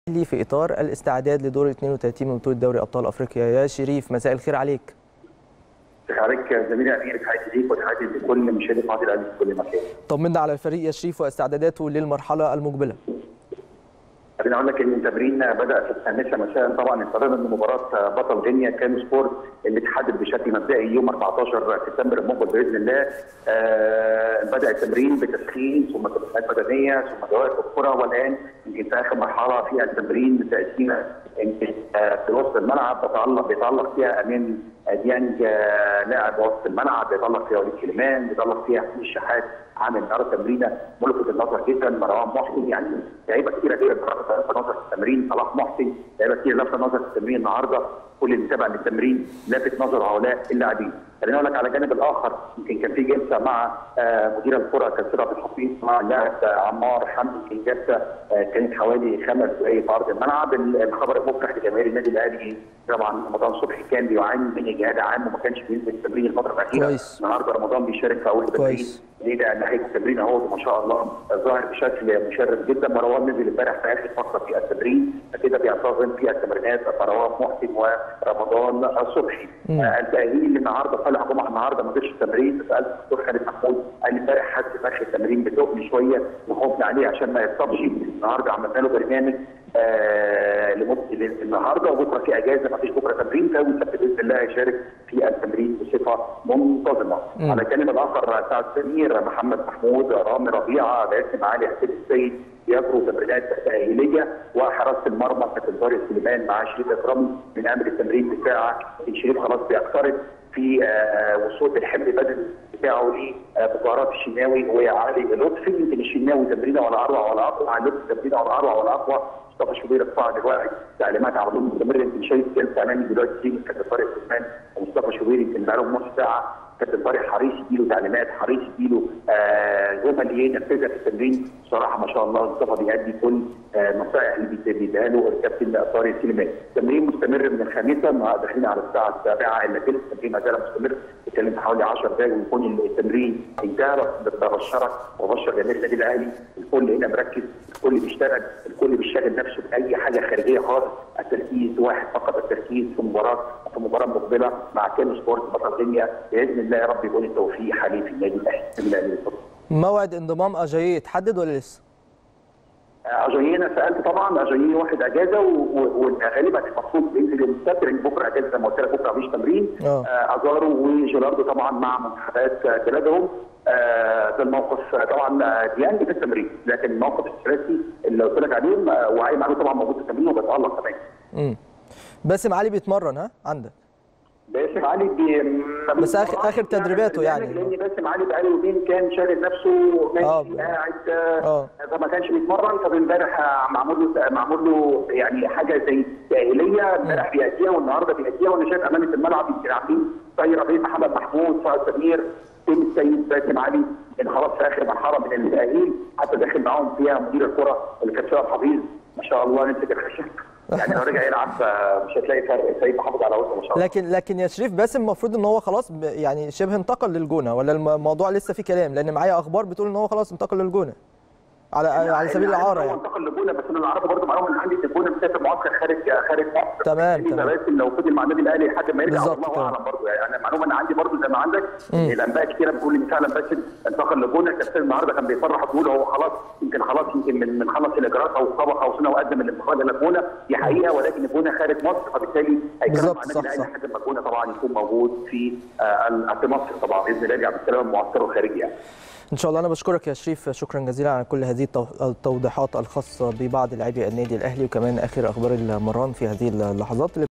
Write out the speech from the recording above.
الاهلي في اطار الاستعداد لدور 32 من بطوله دوري ابطال افريقيا يا شريف مساء الخير عليك عليك زميلي امير تحياتي ليك وتحياتي لكل مشاهدي قناه الاهلي في كل مكان. طمنا على الفريق يا شريف واستعداداته للمرحله المقبله. خليني اقول لك ان التمرين بدا في الخامسه مساء طبعا انطلاقا من مباراه بطل غينيا كان سبورت اللي اتحدد بشكل مبدئي يوم 14 سبتمبر المقبل باذن الله آه بدا التمرين بتسخين ثم تدريبات بدنيه ثم دوائر الكره والان يمكن في اخر مرحله فيها التمرين تقسيم يمكن آه في وسط الملعب بيتالق بيتالق فيها امين ديانج لاعب وسط الملعب بيتالق فيها وليد سليمان بيتالق فيها حسين الشحات عامل النهارده تمرينه ملفت النظر جدا مروان محسن يعني لعيبه كثيره جدا لفت نظر في التمرين صلاح محسن لعيبه كثير لفت نظر في التمرين النهارده كل اللي تابع للتمرين لافت نظر هؤلاء اللاعبين خليني اقول لك على الجانب الاخر يمكن كان في جلسه مع مدير الكره كابتن عبد الحفيظ مع اللاعب عمار حمدي في جلسه كانت حوالي خمس دقائق في ارض الملعب الخبر المفرح لجماهير النادي الاهلي طبعا رمضان صبحي كان بيعاني من اجهاد عام وما كانش بينزل التمرين الفتره الاخيره كويس. النهارده رمضان بيشارك في اول تمرين ليه لان نهايه التمرين اهو ما شاء الله ظاهر بشكل مشرف جدا مروان نزل امبارح في اخر فتره في التمرين فكده بينتظم في التمرينات مروان محسن ورمضان صبحي آه التاهيل النهارده طالع جمعه النهارده ما جاش التمرين سالت الدكتور خالد محمود قال لي امبارح حاسس في اخر التمرين بتقل شويه وخوفنا عليه عشان ما يتصابش النهارده عملنا له برنامج آه لمده النهارده وبكره في اجازه ما فيش بكره تمرين فالسبت باذن الله هيشارك في التمرين بصفه منتظمه. مم. على الجانب الاخر سعد سمير محمد محمود رامي ربيعه باسم علي حسين السيد يجروا تمرينات تاهيليه وحراسه المرمى كابتن طارق سليمان مع شريف اكرامي من امر التمرين بتاع شريف خلاص بيقترب في آه وصول الحمل بدني بتاعه لمباراه الشناوي وعلي لطفي يمكن الشناوي تمرينه ولا اروع ولا اقوى علي لطفي تمرينه ولا اروع ولا اقوى مصطفى شوبير ارتفع دلوقتي تعليمات على طول مستمره يمكن شايف جلسه امامي دلوقتي كابتن طارق سليمان ومصطفى شوبير يمكن بقالهم نص ساعه كابتن طارق حريص يديله تعليمات حريص يديله جمل ينفذها في التمرين بصراحه ما شاء الله مصطفى بيأدي كل النصائح اللي بيديها له الكابتن طارق سليمان التمرين مستمر من الخامسه داخلين على الساعه السابعه الا ثلث التمرين ما زال مستمر اتكلمت حوالي 10 دقائق ويكون التمرين انتهى ببشرك وبشر جماهير النادي الاهلي الكل هنا مركز الكل بيشتغل الكل بيشتغل نفسه باي حاجه خارجيه خالص التركيز واحد فقط التركيز في مباراه في مباراه مقبله مع كان سبورت بطل الدنيا باذن الله يا رب يكون التوفيق حليف النادي الاهلي موعد انضمام اجاييه اتحدد ولا لسه؟ اجاييه انا سالت طبعا اجاييه واخد اجازه وغالبا المفروض بينزل يوم السبت لان بكره اجازه زي ما قلت لك بكره مفيش تمرين ازارو وجيراردو طبعا مع منتخبات بلادهم آه ده الموقف طبعا ديانج في التمرين لكن الموقف الثلاثي اللي قلت لك عليه وعي معلول طبعا موجود في التمرين وبيتالق كمان. امم باسم علي بيتمرن ها عندك؟ باسم علي بي بس اخر اخر تدريباته يعني لان باسم علي بقاله يومين كان شاغل نفسه ماشي قاعد اه فما كانش بيتمرن فامبارح معمول له معمول له يعني حاجه زي تاهيليه امبارح بيأديها والنهارده بيأديها وانا شايف امانه الملعب يمكن عاملين طايره بين محمد محمود سعد سمير تيم السيد باسم علي ان خلاص في اخر مرحله من التاهيل حتى داخل معاهم فيها مدير الكره اللي كان شباب حفيظ ما شاء الله نمسك الخشب يعني لو رجع يلعب مش هتلاقي فرق سيد محافظ على وسطه ما شاء الله لكن لكن يا شريف باسم المفروض ان هو خلاص يعني شبه انتقل للجونه ولا الموضوع لسه فيه كلام لان معايا اخبار بتقول ان هو خلاص انتقل للجونه على على سبيل الاعاره يعني انتقل للجونه بس انا اللي اعرفه برضه معلومه ان عندي الجونه مسافر معسكر خارج خارج مصر تمام تمام باسم لو فضل مع النادي الاهلي لحد ما يرجع بالظبط الله اعلم برضه يعني انا معلومه انا عندي برضه زي ما عندك الانباء كتيره بتقول ان فعلا باسم انتقل للجونه كابتن النهارده كان بيفرح بيقول هو خلاص يمكن خلاص يمكن من من خلص الاجراءات او سبق او سنه وقدم الانتقال الى الجونه دي حقيقه ولكن الجونه خارج مصر فبالتالي هيكمل مع النادي الاهلي لحد ما الجونه طبعا يكون موجود في آه في مصر طبعا باذن الله يرجع بالسلامه معسكره الخارجي يعني ان شاء الله انا بشكرك يا شريف شكرا جزيلا على كل هذه التوضيحات الخاصه ببعض لاعبي النادي الاهلي وكمان اخر اخبار المران في هذه اللحظات